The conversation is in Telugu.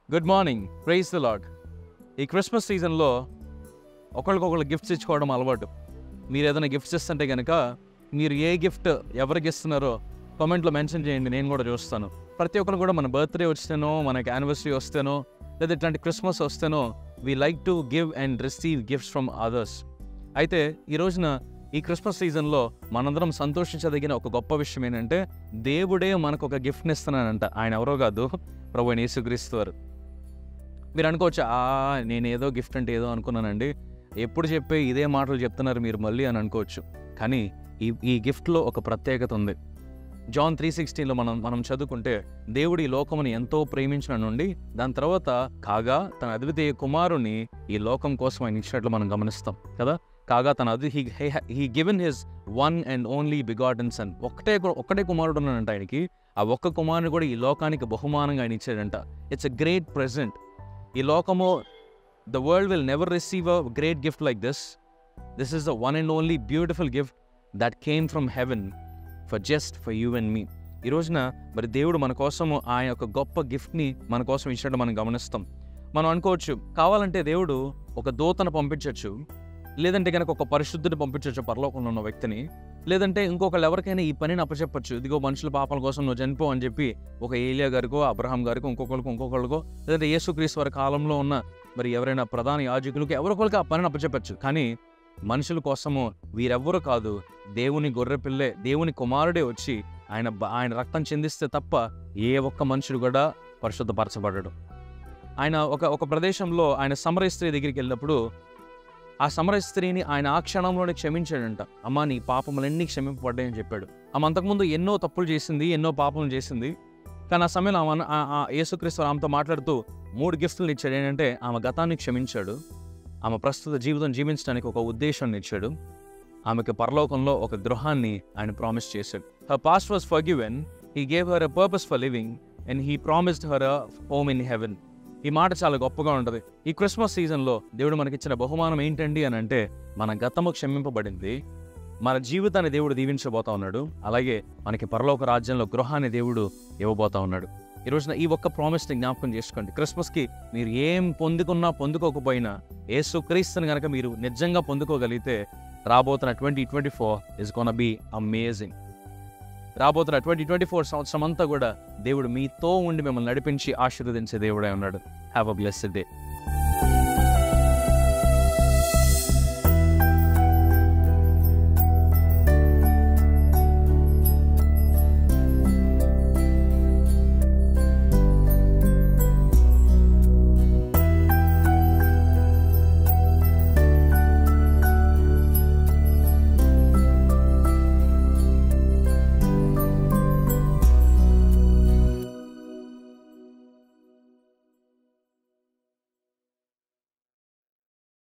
good morning praise the lord ఈ క్రిస్మస్ సీజన్లో ఒకరికొకరు గిఫ్ట్స్ ఇచ్చుకోవడం అలవాటు మీరు ఏదైనా గిఫ్ట్స్ ఇస్తుంటే కనుక మీరు ఏ గిఫ్ట్ ఎవరికి ఇస్తున్నారో కామెంట్లో మెన్షన్ చేయండి నేను కూడా చూస్తాను ప్రతి ఒక్కరు కూడా మన బర్త్డే వస్తేనో మనకి యానివర్సరీ వస్తేనో లేదా ఇట్లాంటి క్రిస్మస్ వస్తేనో we like to give and receive gifts from others అయితే ఈ రోజున ఈ క్రిస్మస్ సీజన్లో మనందరం సంతోషించదగిన ఒక గొప్ప విషయం ఏంటంటే దేవుడే మనకు ఒక గిఫ్ట్ని ఇస్తున్నానంట ఆయన ఎవరో కాదు ప్రభు అయిన యేసుక్రీస్తు వారు మీరు అనుకోవచ్చు ఆ నేను ఏదో గిఫ్ట్ అంటే ఏదో అనుకున్నానండి ఎప్పుడు చెప్పే ఇదే మాటలు చెప్తున్నారు మీరు మళ్ళీ అని అనుకోవచ్చు కానీ ఈ ఈ గిఫ్ట్లో ఒక ప్రత్యేకత ఉంది జాన్ త్రీ సిక్స్టీన్లో మనం మనం చదువుకుంటే దేవుడు ఈ లోకముని ఎంతో ప్రేమించిన నుండి దాని తర్వాత కాగా తన అద్వితీయ కుమారుని ఈ లోకం కోసం ఆయన ఇచ్చినట్లు మనం గమనిస్తాం కదా కాగా తన అది he he given his one and only begotten son ఒక్కటే ఒక్కటే కుమారుడు ఉన్నాడంట ఆయనకి ఆ ఒక్క కుమారుని కూడా ఈ లోకానికి బహుమానంగా ఆయన ఇచ్చాడంట ఇట్స్ అ గ్రేట్ ప్రెజెంట్ ఈ లోకము the world will never receive a great gift like this this is the one and only beautiful gift that came from heaven for just for you and me ఈ రోజున మరి దేవుడు మన కోసం ఆయన యొక్క గొప్ప గిఫ్ట్ని మన కోసం ఇచ్చినట్టు మనం గమనిస్తాం మనం అనుకోవచ్చు కావాలంటే దేవుడు ఒక దూతను పంపించవచ్చు లేదంటే కనుక ఒక పరిశుద్ధుని పంపించవచ్చు పరలోకంలో ఉన్న వ్యక్తిని లేదంటే ఇంకొకళ్ళు ఎవరికైనా ఈ పనిని అప్పచెప్పచ్చు ఇదిగో మనుషుల పాపాల కోసం నువ్వు చనిపో అని చెప్పి ఒక ఏలియా గారికో అబ్రహాం గారికో ఇంకొకరికో ఇంకొకరికో లేదంటే యేసుక్రీస్తు వారి కాలంలో ఉన్న మరి ఎవరైనా ప్రధాన యాజకులకి ఎవరికొకరికి ఆ పనిని అప్పచెప్పచ్చు కానీ మనుషుల కోసము వీరెవ్వరు కాదు దేవుని గొర్రె పిల్లే దేవుని కుమారుడే వచ్చి ఆయన బ- ఆయన రక్తం చెందిస్తే తప్ప ఏ ఒక్క మనుషుడు కూడా పరిశుద్ధపరచబడడు ఆయన ఒక ఒక ప్రదేశంలో ఆయన సమరయ స్త్రీ దగ్గరికి వెళ్ళినప్పుడు ఆ సమరయ స్త్రీని ఆయన ఆ క్షణంలోనే క్షమించాడంట అమ్మా నీ పాపములన్నీ క్షమింపబడ్డాయని చెప్పాడు ఆమె అంతకుముందు ఎన్నో తప్పులు చేసింది ఎన్నో పాపములు చేసింది కానీ ఆ సమయంలో ఆమె ఆ- ఆ యేసుక్రీస్తు ఆమెతో మాట్లాడుతూ మూడు గిఫ్ట్లు ఇచ్చాడు ఏంటంటే ఆమె గతాన్ని క్షమించాడు ఆమె ప్రస్తుత జీవితం జీవించడానికి ఒక ఉద్దేశాన్ని ఇచ్చాడు ఆమెకి పరలోకంలో ఒక గృహాన్ని ఆయన ప్రామిస్ చేశాడు her past was forgiven he gave her a purpose for living and he promised her a home in heaven ఈ మాట చాలా గొప్పగా ఉంటుంది ఈ క్రిస్మస్ సీజన్లో దేవుడు మనకిచ్చిన బహుమానం ఏంటండి అని అంటే మన గతము క్షమింపబడింది మన జీవితాన్ని దేవుడు దీవించబోతా ఉన్నాడు అలాగే మనకి పరలోక రాజ్యంలో గృహాన్ని దేవుడు ఇవ్వబోతా ఉన్నాడు ఈ రోజున ఈ ఒక్క ప్రామిస్ని జ్ఞాపకం చేసుకోండి క్రిస్మస్కి మీరు ఏం పొందుకున్నా పొందుకోకపోయినా యేసు క్రీస్తుని కనుక మీరు నిజంగా పొందుకోగలిగితే రాబోతున్న twenty twenty four is gonna be amazing రాబోతున్న ట్వంటీ ట్వంటీ ఫోర్ సంవత్సరం అంతా కూడా దేవుడు మీతో ఉండి మిమ్మల్ని నడిపించి ఆశీర్వదించే దేవుడే ఉన్నాడు హ్యావ్ అ బ్లెస్డ్ డే